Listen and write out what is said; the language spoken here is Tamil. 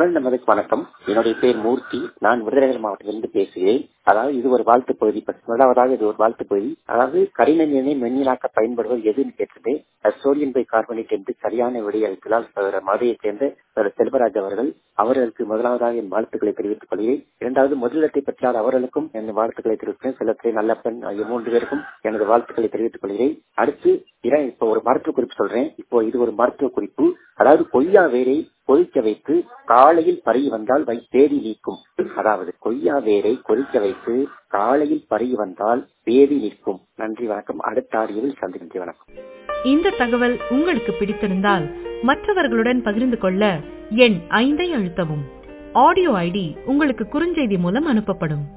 குரல் நமதுக்கு வணக்கம் என்னுடைய பேர் மூர்த்தி நான் விருதுநகர் மாவட்டத்திலிருந்து பேசுகிறேன் அதாவது இது ஒரு வாழ்த்து பகுதி முதலாவதாக இது ஒரு வாழ்த்து பகுதி அதாவது கரிமனியனை மென்னிலாக்க பயன்படுவது எதுன்னு கேட்டது சோடியம் பை கார்பனேட் என்று சரியான விடையளித்ததால் மதுரையைச் சேர்ந்த செல்வராஜ் அவர்கள் அவர்களுக்கு முதலாவதாக என் வாழ்த்துக்களை தெரிவித்துக் கொள்கிறேன் இரண்டாவது முதலிடத்தை பெற்றால் அவர்களுக்கும் என் வாழ்த்துக்களை தெரிவிக்கிறேன் சிலத்தை நல்லப்பன் ஆகிய மூன்று பேருக்கும் எனது வாழ்த்துக்களை தெரிவித்துக் கொள்கிறேன் அடுத்து இப்போ ஒரு மருத்துவ குறிப்பு சொல்றேன் இப்போ இது ஒரு மருத்துவ குறிப்பு அதாவது கொய்யா வேரை கொதிக்க வைத்து காலையில் பருகி வந்தால் வை பேதி நீக்கும் அதாவது கொய்யா வேரை கொதிக்க வைத்து காலையில் பருகி வந்தால் பேதி நிற்கும் நன்றி வணக்கம் அடுத்த ஆடியோவில் சந்திக்கின்றி வணக்கம் இந்த தகவல் உங்களுக்கு பிடித்திருந்தால் மற்றவர்களுடன் பகிர்ந்து கொள்ள எண் ஐந்தை அழுத்தவும் ஆடியோ ஐடி உங்களுக்கு குறுஞ்செய்தி மூலம் அனுப்பப்படும்